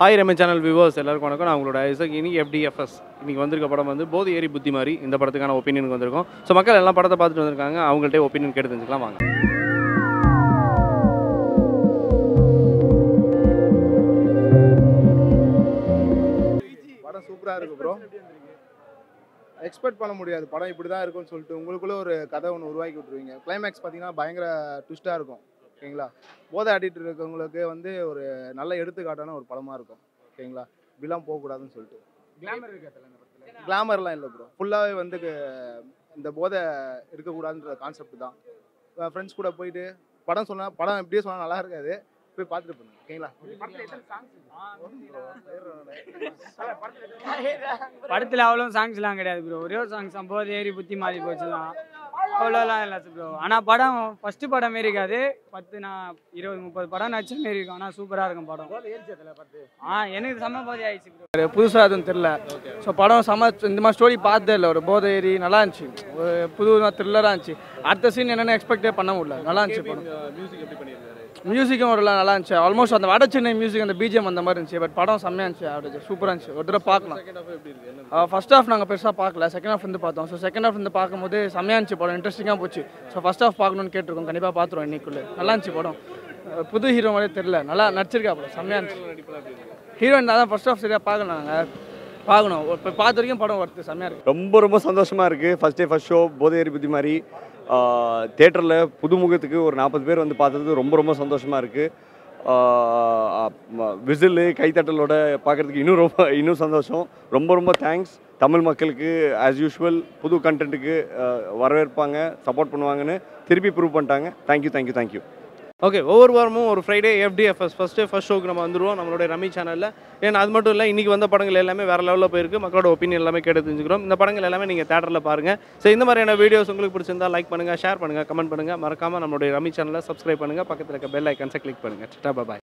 hi ரமே channel viewers எல்லாருக்கும் வணக்கம் நான் உங்களோட ஐசக் இனி எஃப்டிஎஃப்எஸ் இன்னைக்கு வந்திருக்க படம் வந்து போது ஏரி புத்தி மாதிரி இந்த படத்துக்கான ஒப்பீனியனுக்கு வந்திருக்கோம் ஸோ மக்கள் எல்லாம் படத்தை பார்த்துட்டு வந்திருக்காங்க அவங்கள்ட்ட ஒப்பீனியன் கேட்டு தெரிஞ்சுக்கலாம் வாங்க படம் சூப்பராக இருக்கு ப்ரோ எக்ஸ்பெக்ட் பண்ண முடியாது படம் இப்படி தான் இருக்கும்னு சொல்லிட்டு உங்களுக்குள்ள ஒரு கதை ஒன்று உருவாக்கி விட்ருவீங்க கிளைமேக்ஸ் பார்த்தீங்கன்னா பயங்கர ட்விஸ்ட்டாக இருக்கும் ஓகேங்களா போதை ஆடிட்டு இருக்கவங்களுக்கு வந்து ஒரு நல்ல எடுத்துக்காட்டான ஒரு படமாக இருக்கும் ஓகேங்களா இப்படிலாம் போகக்கூடாதுன்னு சொல்லிட்டு கிளாமர்லாம் இல்லை ப்ரோ ஃபுல்லாகவே வந்து க- இந்த போதை இருக்கக்கூடாதுன்ற கான்செப்ட் தான் ஃப்ரெண்ட்ஸ் கூட போயிட்டு படம் சொன்னால் படம் எப்படியே சொன்னால் நல்லா இருக்காது போய் பார்த்துட்டு போகணும் ஓகேங்களா படத்தில் அவ்வளோ சாங்ஸ்லாம் கிடையாது ப்ரோ ஒரே ஒரு சாங்ஸ் போது ஏறி புத்தி மாறி போச்சு தான் அவ்வளோலாம் இல்லை ப்ரோ ஆனால் படம் ஃபஸ்ட்டு படம் மாரி இருக்காது பத்து நான் இருபது முப்பது படம் நடிச்ச மாரி இருக்கும் ஆனால் சூப்பராக இருக்கும் படம் ஆ எனக்கு செம்ம போதை ஆயிடுச்சு ப்ரோ புதுசாக எதுவும் தெரில ஸோ படம் செம இந்த மாதிரி ஸ்டோரி பார்த்ததே இல்லை ஒரு போதை ஏறி நல்லா இருந்துச்சு ஒரு புது த்ரில்லராக இருந்துச்சு அடுத்த சீன் என்னென்ன எக்ஸ்பெக்டே பண்ண முடியல நல்லா இருந்துச்சு படம் மியூசிக் எப்படி பண்ணியிருக்காரு மியூசிக்கும் ஒரு நல்லா இருந்துச்சு ஆல்மோஸ்ட் அந்த வட சென்னை மியூசிக் அந்த பிஜிஎம் அந்த மாதிரி இருந்துச்சு பட் படம் செம்மையாக இருந்துச்சு அப்படி சூப்பராக இருந்துச்சு ஒரு தடவை பார்க்கலாம் செகண்ட் ஹாஃப் எப்படி இருக்கு என்ன ஃபர்ஸ்ட் ஹாஃப் நாங்கள் பெருசாக பார்க்கல செகண்ட் ஹாஃப் வந்து பார்த்தோம் ஸோ செகண்ட் ஹாஃப் வந்து பார்க்கும்போது செம்மையாக இருந்துச்சு படம் இன்ட்ரெஸ்டிங்காக போச்சு ஸோ ஃபர்ஸ்ட் ஹாஃப் பார்க்கணும்னு கேட்டிருக்கோம் கண்டிப்பாக பார்த்துருவோம் இன்னைக்குள்ளே நல்லா இருந்துச்சு படம் அஹ் புது ஹீரோ மாதிரியே தெரில நல்லா நடிச்சிருக்கா படம் செம்மையாக இருந்துச்சு நடிப்பெல்லாம் எப்படி இருக்கு ஹீரோயின் தான் ஃபர்ஸ்ட் ஹாஃப் சரியாக பார்க்கலாம் நாங்கள் பார்க்கணும் இப்போ பார்த்த வரைக்கும் படம் ஒர்த்து செம்மையாக இருக்கு ரொம்ப ரொம்ப சந்தோஷமாக இருக்குது ஃபஸ்ட் டே ஃபஸ்ட் ஷோ போதையேறி புத்தி மாதிரி தேட்டரில் புதுமுகத்துக்கு ஒரு நாற்பது பேர் வந்து பார்த்தது ரொம்ப ரொம்ப சந்தோஷமாக இருக்குது விசிலு கைத்தட்டலோட பார்க்குறதுக்கு இன்னும் ரொம்ப இன்னும் சந்தோஷம் ரொம்ப ரொம்ப தேங்க்ஸ் தமிழ் மக்களுக்கு ஆஸ் யூஷுவல் புது கண்டென்ட்டுக்கு வரவேற்பாங்க சப்போர்ட் பண்ணுவாங்கன்னு திருப்பி ப்ரூவ் பண்ணிட்டாங்க தேங்க்யூ தேங்க்யூ தேங்க்யூ ஓகே ஒவ்வொரு வாரமும் ஒரு Friday FDFS first day first ஷோக்கு நம்ம வந்துருவோம் நம்மளுடைய ரமி சேனலில் ஏன்னா அது மட்டும் இல்லை இன்றைக்கி வந்த படங்கள் எல்லாமே வேறு லெவலில் போயிருக்கு மக்களோட ஒப்பீனியன் எல்லாமே கேட்டு தெரிஞ்சுக்கிறோம் இந்த படங்கள் எல்லாமே நீங்கள் தேட்டரில் பாருங்கள் ஸோ இந்த மாதிரியான வீடியோஸ் உங்களுக்கு பிடிச்சிருந்தா லைக் பண்ணுங்கள் ஷேர் பண்ணுங்கள் கமெண்ட் பண்ணுங்கள் மறக்காமல் நம்மளுடைய ரமி சேனலை சப்ஸ்கிரைப் பண்ணுங்கள் பக்கத்தில் இருக்க பெல் ஐக்கன்ஸை கிளிக் பண்ணுங்கள் டாபா பாய்